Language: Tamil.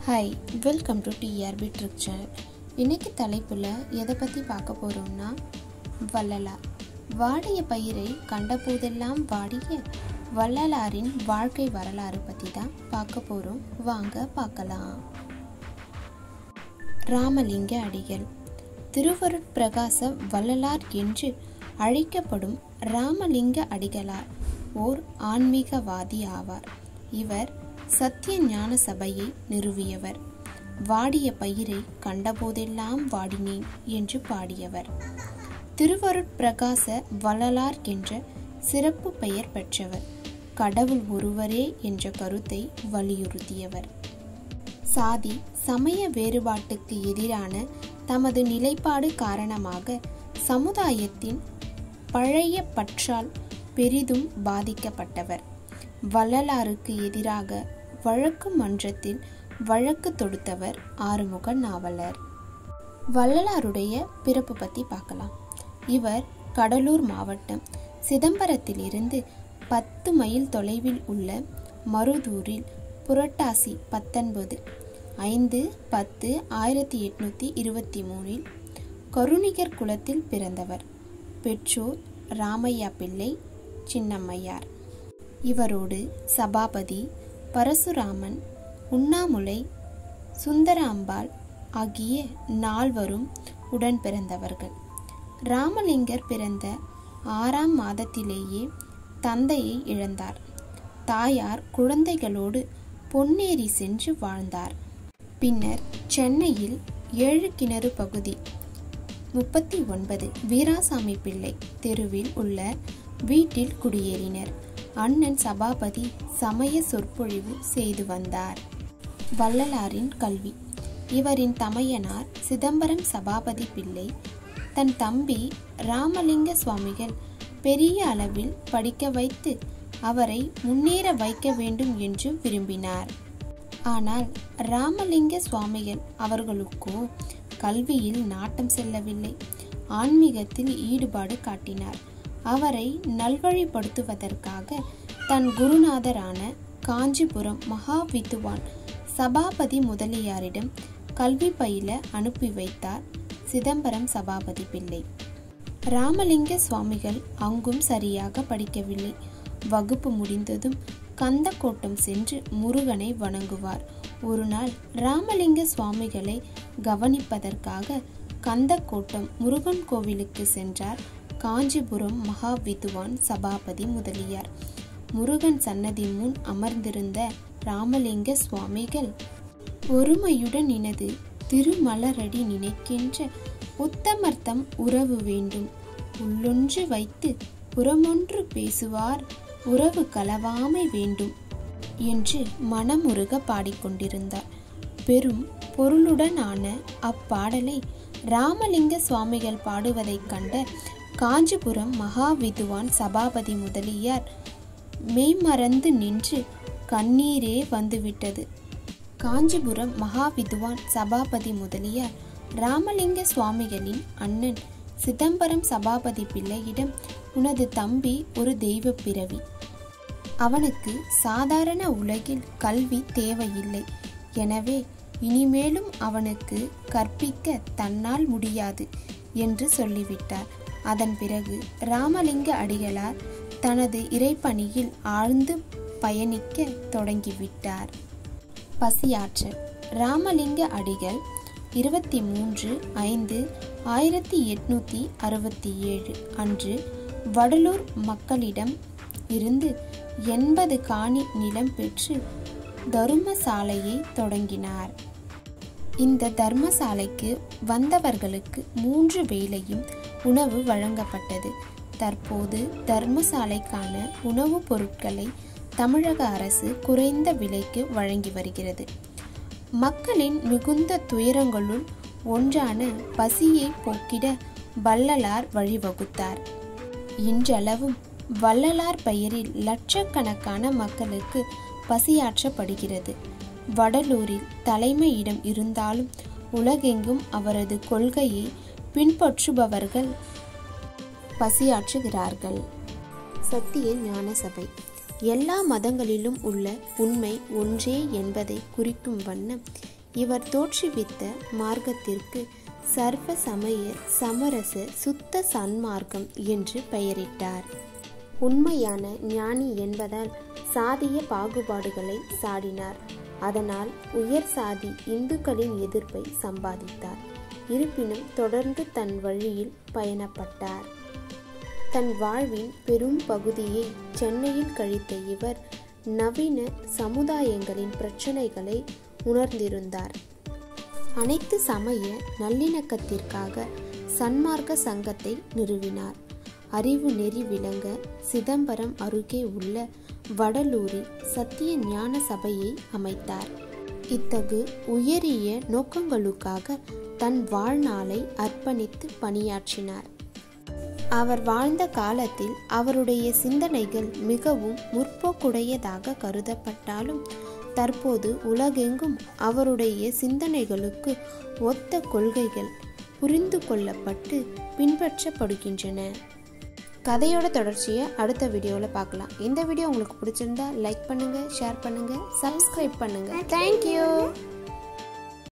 hi welcome to TRP trick channel இன்னைக்கு தலைப்பில் எதை பற்றி பார்க்க போகிறோம்னா வள்ளலார் வாடிய பயிரை கண்டபோதெல்லாம் வாடிய வள்ளலாரின் வாழ்க்கை வரலாறு பற்றி தான் பார்க்க போகிறோம் வாங்க பார்க்கலாம் ராமலிங்க அடிகள் திருவருட்பிரகாச வள்ளலார் என்று அழைக்கப்படும் ராமலிங்க அடிகளார் ஓர் ஆன்மீகவாதி ஆவார் இவர் சத்திய ஞான சபையை நிறுவியவர் வாடிய பயிரை கண்டபோதெல்லாம் வாடினேன் என்று பாடியவர் திருவருட்பிரகாச வள்ளலார் என்ற சிறப்பு பெயர் பெற்றவர் கடவுள் ஒருவரே என்ற கருத்தை வலியுறுத்தியவர் சாதி சமய வேறுபாட்டுக்கு எதிரான தமது நிலைப்பாடு காரணமாக சமுதாயத்தின் பழைய பற்றால் பெரிதும் பாதிக்கப்பட்டவர் வள்ளலாருக்கு எதிராக வழக்கு மன்றத்தில் வழக்கு தொடுத்தவர் ஆறுமுக நாவலர் வள்ளலாருடைய பிறப்பு பற்றி பார்க்கலாம் இவர் கடலூர் மாவட்டம் சிதம்பரத்திலிருந்து பத்து மைல் தொலைவில் உள்ள மருதூரில் புரட்டாசி பத்தொன்பது ஐந்து பத்து ஆயிரத்தி எட்நூற்றி இருபத்தி மூணில் கருணிகர் குலத்தில் பிறந்தவர் பெற்றோர் ராமையா பிள்ளை சின்னம்மையார் இவரோடு சபாபதி பரசுராமன் உண்ணாமுலை சுந்தராம்பாள் ஆகிய நால்வரும் உடன் பிறந்தவர்கள் ராமலிங்கர் பிறந்த ஆறாம் மாதத்திலேயே தந்தையை இழந்தார் தாயார் குழந்தைகளோடு பொன்னேரி சென்று வாழ்ந்தார் பின்னர் சென்னையில் ஏழு கிணறு பகுதி முப்பத்தி ஒன்பது வீராசாமி பிள்ளை தெருவில் உள்ள வீட்டில் குடியேறினர் அண்ணன் சபாபதி சமய சொற்பொழிவு செய்து வந்தார் வள்ளலாரின் கல்வி இவரின் தமையனார் சிதம்பரம் சபாபதி பிள்ளை தன் தம்பி ராமலிங்க சுவாமிகள் பெரிய அளவில் படிக்க வைத்து அவரை முன்னேற வைக்க வேண்டும் என்று விரும்பினார் ஆனால் ராமலிங்க சுவாமிகள் அவர்களுக்கோ கல்வியில் நாட்டம் செல்லவில்லை ஆன்மீகத்தில் ஈடுபாடு காட்டினார் அவரை நல்வழிப்படுத்துவதற்காக தன் குருநாதரான காஞ்சிபுரம் மகா வித்துவான் சபாபதி முதலியாரிடம் கல்வி பயில அனுப்பி வைத்தார் சிதம்பரம் சபாபதி பிள்ளை ராமலிங்க சுவாமிகள் அங்கும் சரியாக படிக்கவில்லை வகுப்பு முடிந்ததும் கந்தக்கோட்டம் சென்று முருகனை வணங்குவார் ஒரு நாள் ராமலிங்க சுவாமிகளை கவனிப்பதற்காக கந்தக்கோட்டம் முருகன் கோவிலுக்கு சென்றார் காஞ்சிபுரம் மகா விதுவான் சபாபதி முதலியார் முருகன் சன்னதி முன் அமர்ந்திருந்த ராமலிங்க சுவாமிகள் ஒருமையுடன் இனது திருமலரடி நினைக்கின்ற உத்தமர்த்தம் உறவு வேண்டும் உள்ளொன்று வைத்து புறமொன்று பேசுவார் உறவு கலவாமை வேண்டும் என்று மனமுருக பாடிக்கொண்டிருந்தார் பெரும் பொருளுடனான அப்பாடலை ராமலிங்க சுவாமிகள் பாடுவதைக் கண்ட காஞ்சிபுரம் மகா விதுவான் சபாபதி முதலியார் மெய்மறந்து நின்று கண்ணீரே வந்துவிட்டது காஞ்சிபுரம் மகா விதுவான் சபாபதி முதலியார் ராமலிங்க சுவாமிகளின் அண்ணன் சிதம்பரம் சபாபதி பிள்ளையிடம் உனது தம்பி ஒரு தெய்வ பிறவி அவனுக்கு சாதாரண உலகில் கல்வி தேவையில்லை எனவே இனிமேலும் அவனுக்கு கற்பிக்க தன்னால் முடியாது என்று சொல்லிவிட்டார் அதன் பிறகு ராமலிங்க அடிகளார் தனது இறைப்பணியில் ஆழ்ந்து பயணிக்க தொடங்கிவிட்டார் பசியாற்றல் ராமலிங்க அடிகள் இருபத்தி மூன்று ஐந்து ஆயிரத்தி எட்நூத்தி அறுபத்தி ஏழு அன்று வடலூர் மக்களிடம் இருந்து எண்பது காணி நிலம் பெற்று தருமசாலையை தொடங்கினார் இந்த தர்மசாலைக்கு வந்தவர்களுக்கு மூன்று வேளையும் உணவு வழங்கப்பட்டது தற்போது தர்மசாலைக்கான உணவுப் பொருட்களை தமிழக அரசு குறைந்த விலைக்கு வழங்கி வருகிறது மக்களின் மிகுந்த துயரங்களுள் ஒன்றான பசியை போக்கிட வள்ளலார் வழிவகுத்தார் இன்றளவும் வள்ளலார் பெயரில் லட்சக்கணக்கான மக்களுக்கு பசியாற்றப்படுகிறது வடலூரில் தலைமையிடம் இருந்தாலும் உலகெங்கும் அவரது கொள்கையை பின்பற்றுபவர்கள் பசியாற்றுகிறார்கள் சத்திய ஞான சபை எல்லா மதங்களிலும் உள்ள உண்மை ஒன்றே என்பதை குறிக்கும் வண்ணம் இவர் தோற்றுவித்த மார்க்கத்திற்கு சர்வ சமய சமரச சுத்த சன்மார்க்கம் என்று பெயரிட்டார் உண்மையான ஞானி என்பதால் சாதிய பாகுபாடுகளை சாடினார் அதனால் உயர் சாதி இந்துக்களின் எதிர்ப்பை சம்பாதித்தார் இருப்பினும் தொடர்ந்து தன் வழியில் பயணப்பட்டார் தன் வாழ்வின் பெரும் பகுதியை சென்னையில் கழித்த இவர் நவீன சமுதாயங்களின் பிரச்சனைகளை உணர்ந்திருந்தார் அனைத்து சமய நல்லிணக்கத்திற்காக சன்மார்க்க சங்கத்தை நிறுவினார் அறிவு நெறி விளங்க சிதம்பரம் அருகே உள்ள வடலூரில் சத்திய ஞான சபையை அமைத்தார் இத்தகு உயரிய நோக்கங்களுக்காக தன் வாழ்நாளை அர்ப்பணித்து பணியாற்றினார் அவர் வாழ்ந்த காலத்தில் அவருடைய சிந்தனைகள் மிகவும் முற்போக்குடையதாக கருதப்பட்டாலும் தற்போது உலகெங்கும் அவருடைய சிந்தனைகளுக்கு ஒத்த கொள்கைகள் புரிந்து கொள்ளப்பட்டு பின்பற்றப்படுகின்றன கதையோட தொடர்ச்சியை அடுத்த வீடியோவில் பார்க்கலாம் இந்த வீடியோ உங்களுக்கு பிடிச்சிருந்தா லைக் பண்ணுங்கள் ஷேர் பண்ணுங்கள் சப்ஸ்கிரைப் பண்ணுங்கள் தேங்க்யூ